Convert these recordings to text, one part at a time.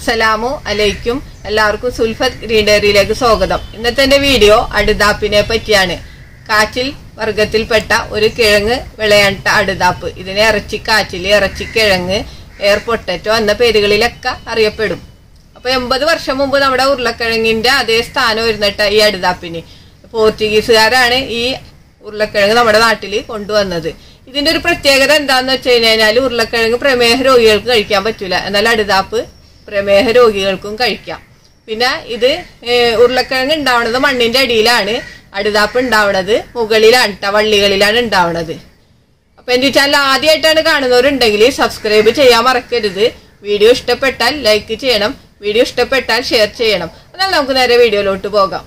അസ്സലാമു അലൈക്കും എല്ലാവർക്കും സുൽഫത്ത് ഗ്രീൻ ഡയറിയിലേക്ക് സ്വാഗതം ഇന്നത്തെ എന്റെ വീഡിയോ അടുതാപ്പിനെ പറ്റിയാണ് കാച്ചിൽ വർഗത്തിൽപ്പെട്ട ഒരു കിഴങ്ങ് വിളയണ്ട അടുതാപ്പ് ഇതിനെ ഇറച്ചി കാച്ചിൽ ഇറച്ചി കിഴങ്ങ് എയർ പൊട്ടറ്റോ എന്ന പേരുകളിലൊക്കെ അറിയപ്പെടും അപ്പൊ എൺപത് വർഷം മുമ്പ് നമ്മുടെ ഉരുളക്കിഴങ്ങിന്റെ അതേ സ്ഥാനം വരുന്നിട്ട് ഈ അടുതാപ്പിന് പോർച്ചുഗീസുകാരാണ് ഈ ഉരുളക്കിഴങ്ങ് നമ്മുടെ നാട്ടിൽ കൊണ്ടുവന്നത് ഇതിന്റെ ഒരു പ്രത്യേകത എന്താന്ന് വെച്ച് കഴിഞ്ഞാൽ ഉരുളക്കിഴങ്ങ് പ്രമേഹ രോഗികൾക്ക് കഴിക്കാൻ പറ്റൂല എന്നാൽ അടുതാപ്പ് പ്രമേഹ രോഗികൾക്കും കഴിക്കാം പിന്നെ ഇത് ഏഹ്, ഉരുളക്കിഴങ്ങ് ഉണ്ടാവുന്നത് മണ്ണിന്റെ അടിയിലാണ് അടുതാപ്പ് ഉണ്ടാവുന്നത് മുകളിലാണ് ട്ട, വള്ളികളിലാണ് ഉണ്ടാവുന്നത് അപ്പൊ എന്റെ ചാനൽ ആദ്യമായിട്ടാണ് കാണുന്നവരുണ്ടെങ്കിൽ സബ്സ്ക്രൈബ് ചെയ്യാൻ മറക്കരുത് വീഡിയോ ഇഷ്ടപ്പെട്ടാൽ ലൈക്ക് ചെയ്യണം വീഡിയോ ഇഷ്ടപ്പെട്ടാൽ ഷെയർ ചെയ്യണം എന്നാൽ നമുക്ക് നേരെ വീഡിയോയിലോട്ട് പോകാം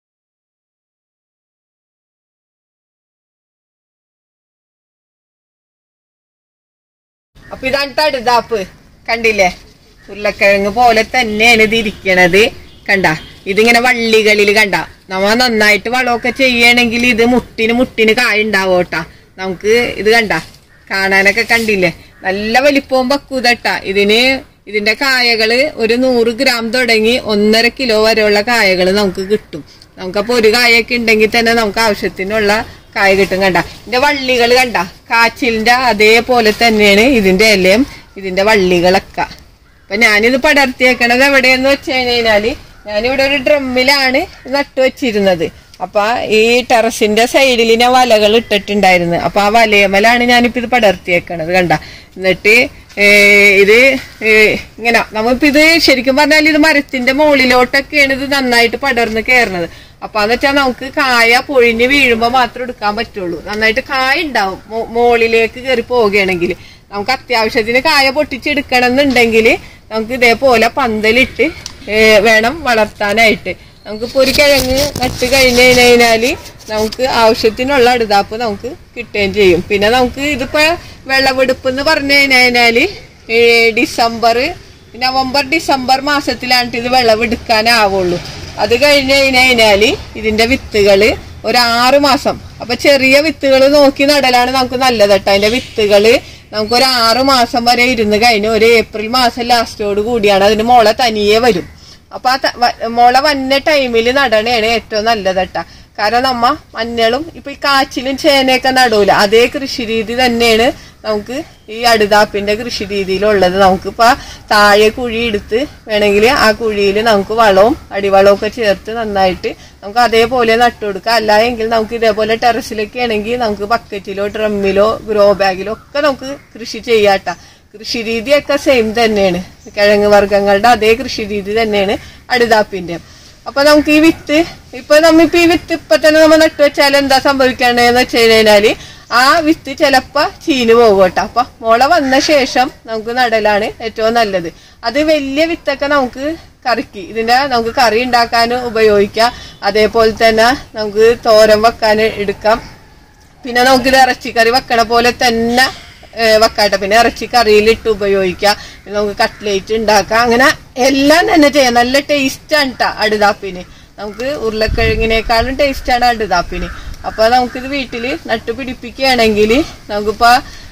അപ്പൊ ഇതാണ് തടുതാപ്പ് കണ്ടില്ലേ ഉരുളക്കിഴങ്ങ് പോലെ തന്നെയാണ് ഇത് ഇരിക്കണത് കണ്ട ഇതിങ്ങനെ വള്ളികളിൽ കണ്ട നമ്മ നന്നായിട്ട് വളമൊക്കെ ചെയ്യണമെങ്കിൽ ഇത് മുട്ടിന് മുട്ടിന് കായ ഉണ്ടാവോട്ടാ നമുക്ക് ഇത് കണ്ട കാണാനൊക്കെ കണ്ടില്ലേ നല്ല വലിപ്പവും പക്കൂതട്ടാ ഇതിന് ഇതിന്റെ കായകള് ഒരു നൂറ് ഗ്രാം തുടങ്ങി ഒന്നര കിലോ വരെയുള്ള കായകൾ നമുക്ക് കിട്ടും നമുക്കപ്പോ ഒരു കായൊക്കെ ഉണ്ടെങ്കിൽ തന്നെ നമുക്ക് ആവശ്യത്തിനുള്ള കായ കിട്ടും കണ്ട ഇതിന്റെ വള്ളികൾ കണ്ട കാച്ചിലിന്റെ അതേപോലെ തന്നെയാണ് ഇതിന്റെ ഇലയും ഇതിന്റെ വള്ളികളൊക്കെ അപ്പൊ ഞാനിത് പടർത്തിയേക്കണത് എവിടെയെന്ന് വെച്ച് കഴിഞ്ഞാല് ഞാനിവിടെ ഒരു ഡ്രമ്മിലാണ് നട്ടു വെച്ചിരുന്നത് അപ്പൊ ഈ ടെറസിന്റെ സൈഡിൽ ഞാൻ വലകൾ ഇട്ടിട്ടുണ്ടായിരുന്നു അപ്പൊ ആ വലയമലാണ് ഞാനിപ്പോ ഇത് പടർത്തിയേക്കണത് കണ്ട എന്നിട്ട് ഏ, ഇത് ഏ, ഇങ്ങനെ നമ്മളിപ്പോ ഇത് ശരിക്കും പറഞ്ഞാൽ ഇത് മരത്തിന്റെ മുകളിലോട്ടൊക്കെയാണ് ഇത് നന്നായിട്ട് പടർന്ന് കയറുന്നത് അപ്പൊ എന്ന് വെച്ചാൽ നമുക്ക് കായ പൊഴിഞ്ഞ് വീഴുമ്പോ മാത്രം എടുക്കാൻ പറ്റുള്ളൂ നന്നായിട്ട് കായ ഉണ്ടാവും മോ- മുകളിലേക്ക് കയറി പോവുകയാണെങ്കിൽ നമുക്ക് അത്യാവശ്യത്തിന് കായ പൊട്ടിച്ചെടുക്കണം എന്നുണ്ടെങ്കിൽ നമുക്ക് ഇതേപോലെ പന്തലിട്ട് ഏ, വേണം വളർത്താനായിട്ട് നമുക്കിപ്പോ ഒരു കിഴങ്ങ് നട്ട് കഴിഞ്ഞ് കഴിഞ്ഞാല് നമുക്ക് ആവശ്യത്തിനുള്ള അടുതാപ്പ് നമുക്ക് കിട്ടുകയും ചെയ്യും പിന്നെ നമുക്ക് ഇതിപ്പോ വെള്ളമെടുപ്പ് എന്ന് പറഞ്ഞു കഴിഞ്ഞാല് ഏ, ഡിസംബർ നവംബർ ഡിസംബർ മാസത്തിലാണ് ഇത് വിളവെടുക്കാനാവുള്ളൂ അത് കഴിഞ്ഞ് കഴിഞ്ഞാല് ഇതിന്റെ വിത്തുകള് ഒരു ആറ് മാസം അപ്പൊ ചെറിയ വിത്തുകൾ നോക്കി നടലാണ് നമുക്ക് നല്ലത് കേട്ടോ അതിന്റെ വിത്തുകള് നമുക്ക് ഒരു ആറ് മാസം വരെ ഇരുന്ന് കഴിഞ്ഞ് ഒരു ഏപ്രിൽ മാസം ലാസ്റ്റോട് കൂടിയാണ് അതിന് മുള തനിയെ വരും അപ്പൊ ആ ത- വ- മുള വന്ന ടൈമിൽ നടണയാണ് ഏറ്റവും നല്ലത് കേട്ടാ കാരണം നമ്മ മഞ്ഞളും ഇപ്പൊ ഈ കാച്ചിലും ചേനയൊക്കെ നടൂല അതേ കൃഷി രീതി തന്നെയാണ് നമുക്ക് ഈ അടുതാപ്പിന്റെ കൃഷി രീതിയിലുള്ളത് നമുക്കിപ്പോ താഴെ കുഴി എടുത്ത് വേണമെങ്കിൽ ആ കുഴിയിൽ നമുക്ക് വളവും അടിവളവും ഒക്കെ ചേർത്ത് നന്നായിട്ട് നമുക്ക് അതേപോലെ നട്ടുകൊടുക്കാം അല്ല എങ്കിൽ നമുക്ക് ഇതേപോലെ ടെറസിലൊക്കെ ആണെങ്കിൽ നമുക്ക് ബക്കറ്റിലോ ഡ്രമ്മിലോ ഗ്രോ ബാഗിലോ ഒക്കെ നമുക്ക് കൃഷി ചെയ്യാട്ട കൃഷി രീതിയൊക്കെ സെയിം തന്നെയാണ് കിഴങ്ങ് വർഗ്ഗങ്ങളുടെ അതേ കൃഷി രീതി തന്നെയാണ് അടുതാപ്പിന്റെ അപ്പൊ നമുക്ക് ഈ വിത്ത് ഇപ്പൊ നമ്മിപ്പോ ഈ വിത്ത് ഇപ്പൊ തന്നെ നമ്മൾ നട്ടു വെച്ചാൽ എന്താ സംഭവിക്കണ്ടേന്ന് വെച്ച് കഴിഞ്ഞാല് ആ വിത്ത് ചിലപ്പോ ചീന് പോകും കേട്ടോ അപ്പൊ മുള വന്ന ശേഷം നമുക്ക് നടലാണ് ഏറ്റവും നല്ലത് അത് വലിയ വിത്തൊക്കെ നമുക്ക് കറിക്ക് ഇതിന്റെ നമുക്ക് കറി ഉണ്ടാക്കാൻ ഉപയോഗിക്കാം അതേപോലെ തന്നെ നമുക്ക് തോരൻ വെക്കാൻ എടുക്കാം പിന്നെ നമുക്കിത് ഇറച്ചിക്കറി വെക്കണ പോലെ തന്നെ ഏഹ് വെക്കാട്ടെ പിന്നെ ഇറച്ചി കറിയിലിട്ട് ഉപയോഗിക്കാം പിന്നെ നമുക്ക് കട്ട്ലേറ്റ് ഉണ്ടാക്കാം അങ്ങനെ എല്ലാം തന്നെ ചെയ്യാം നല്ല ടേസ്റ്റ് ആണ് ട്ടാ അടുതാപ്പിന് നമുക്ക് ഉരുളക്കിഴങ്ങിനേക്കാളും ടേസ്റ്റ് ആണ് അടുതാപ്പിന് അപ്പൊ നമുക്കിത് വീട്ടില് നട്ടു പിടിപ്പിക്കുകയാണെങ്കിൽ നമുക്കിപ്പോ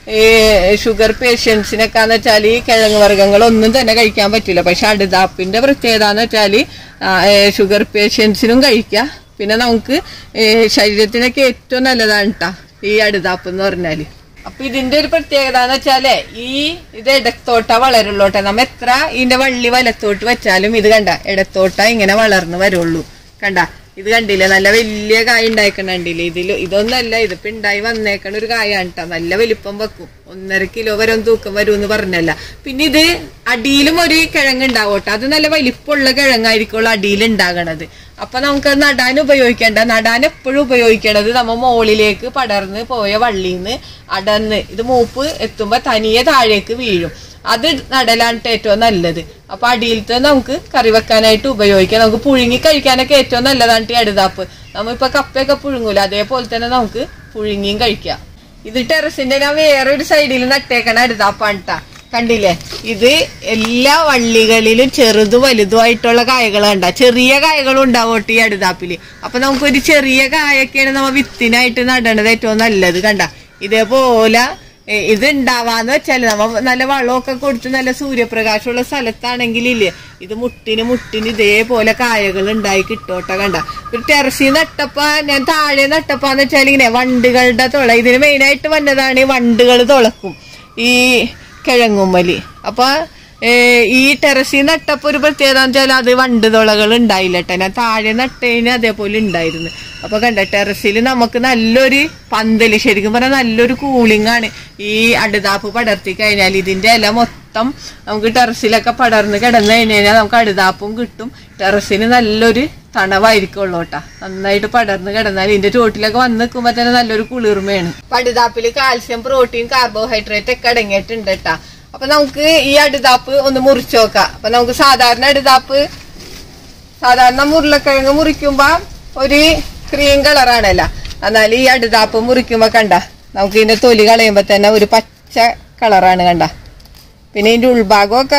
ഷുഗർ പേഷ്യൻസിനൊക്കെ എന്ന് വെച്ചാൽ ഈ കിഴങ്ങ് വർഗ്ഗങ്ങൾ ഒന്നും തന്നെ കഴിക്കാൻ പറ്റില്ല പക്ഷെ അടുതാപ്പിന്റെ പ്രത്യേകത എന്ന് വെച്ചാൽ ഷുഗർ പേഷ്യൻസിനും കഴിക്കാം പിന്നെ നമുക്ക് ഏ, ശരീരത്തിനൊക്കെ ഏറ്റവും നല്ലതാണ് ട്ടാ ഈ അടുതാപ്പ് എന്ന് പറഞ്ഞാല് അപ്പൊ ഇതിന്റെ ഒരു പ്രത്യേകത എന്ന് വെച്ചാലേ ഈ ഇത് ഇടത്തോട്ട വളരുള്ളൂട്ടെ നമ്മ എത്ര ഇതിന്റെ വള്ളി വലത്തോട്ട് വെച്ചാലും ഇത് കണ്ട ഇടത്തോട്ട ഇങ്ങനെ വളർന്ന് വരുള്ളൂ കണ്ട ഇത് കണ്ടില്ലേ നല്ല വലിയ കായ ഉണ്ടായിക്കണ കണ്ടില്ലേ ഇതിൽ ഇതൊന്നല്ല ഇതിപ്പോ ഉണ്ടായി വന്നേക്കണ ഒരു കായാണ് ട്ടോ നല്ല വലിപ്പം വെക്കും ഒന്നര കിലോ വരെ ഒന്ന് തൂക്കം വരും എന്ന് പറഞ്ഞല്ല പിന്നെ ഇത് അടിയിലും ഒരു കിഴങ്ങ് ഉണ്ടാവട്ടെ അത് നല്ല വലിപ്പമുള്ള കിഴങ്ങായിരിക്കുള്ളൂ അടിയിൽ ഉണ്ടാകണത് അപ്പൊ നമുക്ക് അത് നടാൻ ഉപയോഗിക്കേണ്ട നടാൻ എപ്പോഴും ഉപയോഗിക്കേണ്ടത് നമ്മ മുകളിലേക്ക് പടർന്ന് പോയ വള്ളിന്ന് അടന്ന് ഇത് മൂപ്പ് എത്തുമ്പോ തനിയെ താഴേക്ക് വീഴും അത് നടലാണ് ഏറ്റവും നല്ലത് അപ്പൊ അടിയിലത്തെ നമുക്ക് കറി വെക്കാനായിട്ട് ഉപയോഗിക്കാം നമുക്ക് പുഴുങ്ങി കഴിക്കാനൊക്കെ ഏറ്റവും നല്ലതാണ് ഈ അടുതാപ്പ് നമ്മളിപ്പോ കപ്പയൊക്കെ പുഴുങ്ങൂല അതേപോലെ തന്നെ നമുക്ക് പുഴുങ്ങിയും കഴിക്കാം ഇത് ടെറസിന്റെ ഞാൻ വേറൊരു സൈഡിൽ നട്ടേക്കണ അടുതാപ്പാണ് ട്ടാ കണ്ടില്ലേ ഇത് എല്ലാ വള്ളികളിലും ചെറുതും വലുതുമായിട്ടുള്ള കായകൾ കണ്ട ചെറിയ കായകളും ഉണ്ടാവട്ടെ ഈ അടുതാപ്പില് അപ്പൊ നമുക്കൊരു ചെറിയ കായൊക്കെയാണ് നമ്മ വിത്തിനായിട്ട് നടണത് ഏറ്റവും നല്ലത് കണ്ട ഇതേപോലെ ഏ, ഇത് ഉണ്ടാവാന്ന് വെച്ചാല് നമ്മ നല്ല വളമൊക്കെ കൊടുത്ത് നല്ല സൂര്യപ്രകാശമുള്ള സ്ഥലത്താണെങ്കിലില്ലേ ഇത് മുട്ടിന് മുട്ടിന് ഇതേപോലെ കായകൾ ഉണ്ടായി കിട്ടോട്ടെ കണ്ട ഒരു ടെറസിൽ നട്ടപ്പ ഞാൻ താഴെ നട്ടപ്പാന്ന് വെച്ചാൽ ഇങ്ങനെ വണ്ടുകളുടെ തുള ഇതിന് മെയിനായിട്ട് വന്നതാണ് ഈ വണ്ടുകൾ തുളക്കും ഈ കിഴങ്ങുമ്മലി അപ്പൊ ഏ, ഈ ടെറസിൽ നട്ടപ്പോ ഒരു പ്രത്യേകത എന്ന് വെച്ചാൽ അത് വണ്ട് തുളകൾ ഉണ്ടായില്ല കേട്ടോ ഞാൻ താഴെ നട്ടതിന് അതേപോലെ ഉണ്ടായിരുന്നു അപ്പൊ കണ്ട ടെറസിൽ നമുക്ക് നല്ലൊരു പന്തല് ശരിക്കും പറഞ്ഞാൽ നല്ലൊരു കൂളിംഗ് ആണ് ഈ അടുതാപ്പ് പടർത്തി കഴിഞ്ഞാൽ ഇതിന്റെ ഇല മൊത്തം നമുക്ക് ടെറസിലൊക്കെ പടർന്ന് കിടന്നു കഴിഞ്ഞാൽ നമുക്ക് അടുതാപ്പും കിട്ടും ടെറസിന് നല്ലൊരു തണവായിരിക്കുള്ളൂ കേട്ടാ നന്നായിട്ട് പടർന്ന് കിടന്നാൽ ഇതിന്റെ ചോട്ടിലൊക്കെ വന്ന് നിൽക്കുമ്പോ തന്നെ നല്ലൊരു കുളിർമയാണ് പടുതാപ്പില് കാൽസ്യം പ്രോട്ടീൻ കാർബോഹൈഡ്രേറ്റ് ഒക്കെ അടങ്ങിയിട്ടുണ്ട് കേട്ടാ അപ്പൊ നമുക്ക് ഈ അടുതാപ്പ് ഒന്ന് മുറിച്ചു നോക്കാം അപ്പൊ നമുക്ക് സാധാരണ അടുതാപ്പ് സാധാരണ ഉരുളക്കിഴങ്ങ് മുറിക്കുമ്പോ ഒരു ക്രീം കളറാണല്ലോ എന്നാൽ ഈ അടുതാപ്പ് മുറിക്കുമ്പോ കണ്ട നമുക്ക് ഇതിന്റെ തൊലി കളയുമ്പോ തന്നെ ഒരു പച്ച കളറാണ് കണ്ട പിന്നെ ഇതിന്റെ ഉൾഭാഗമൊക്കെ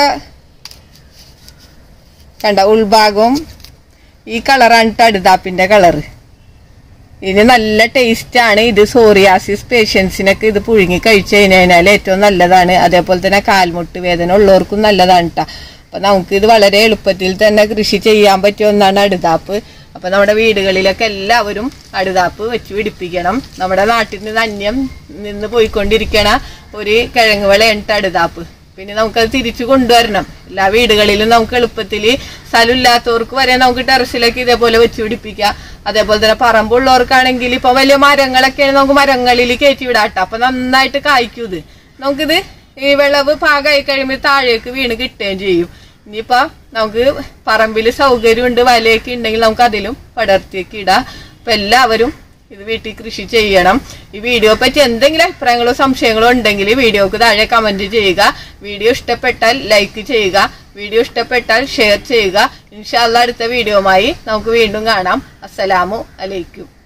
കണ്ട ഉൾഭാഗവും ഈ കളറാണ് ട്ടോ അടുതാപ്പിന്റെ കളറ് ഇതിന് നല്ല ടേസ്റ്റ് ആണ് ഇത് സോറിയാസിസ് പേഷ്യൻസിനൊക്കെ ഇത് പുഴുങ്ങി കഴിച്ചു കഴിഞ്ഞാൽ ഏറ്റവും നല്ലതാണ് അതേപോലെ തന്നെ കാൽമുട്ട് വേദന ഉള്ളവർക്കും നല്ലതാണ് കേട്ടോ അപ്പൊ നമുക്ക് ഇത് വളരെ എളുപ്പത്തിൽ തന്നെ കൃഷി ചെയ്യാൻ പറ്റിയ ഒന്നാണ് അടുതാപ്പ് അപ്പൊ നമ്മുടെ വീടുകളിലൊക്കെ എല്ലാവരും അടുതാപ്പ് വെച്ച് പിടിപ്പിക്കണം നമ്മുടെ നാട്ടിൽ നിന്ന് അന്യം നിന്ന് പോയിക്കൊണ്ടിരിക്കണ ഒരു കിഴങ്ങ് വിളയാണ് അടുതാപ്പ് പിന്നെ നമുക്കത് തിരിച്ചു കൊണ്ടുവരണം എല്ലാ വീടുകളിലും നമുക്ക് എളുപ്പത്തിൽ സ്ഥലമില്ലാത്തവർക്ക് വരെ നമുക്ക് ടെറസിലേക്ക് ഇതേപോലെ വെച്ച് പിടിപ്പിക്കാം അതേപോലെ തന്നെ പറമ്പുള്ളവർക്കാണെങ്കിൽ ഇപ്പൊ വലിയ മരങ്ങളൊക്കെയാണ് നമുക്ക് മരങ്ങളിൽ കയറ്റി വിടാട്ടോ അപ്പൊ നന്നായിട്ട് കായ്ക്കും ഇത് നമുക്കിത് ഈ വിളവ് പാകമായി കഴിയുമ്പോൾ താഴേക്ക് വീണ് കിട്ടുകയും ചെയ്യും ഇനിയിപ്പോ നമുക്ക് പറമ്പിൽ സൗകര്യമുണ്ട് വലയൊക്കെ ഉണ്ടെങ്കിൽ നമുക്ക് അതിലും പടർത്തിയൊക്കെ ഇടാം അപ്പൊ എല്ലാവരും ഇത് വീട്ടിൽ കൃഷി ചെയ്യണം ഈ വീഡിയോ പറ്റി എന്തെങ്കിലും അഭിപ്രായങ്ങളോ സംശയങ്ങളോ ഉണ്ടെങ്കിൽ വീഡിയോക്ക് താഴെ കമന്റ് ചെയ്യുക വീഡിയോ ഇഷ്ടപ്പെട്ടാൽ ലൈക്ക് ചെയ്യുക വീഡിയോ ഇഷ്ടപ്പെട്ടാൽ ഷെയർ ചെയ്യുക ഇൻഷാല്ല അടുത്ത വീഡിയോമായി നമുക്ക് വീണ്ടും കാണാം അസ്സലാമു അലൈക്കും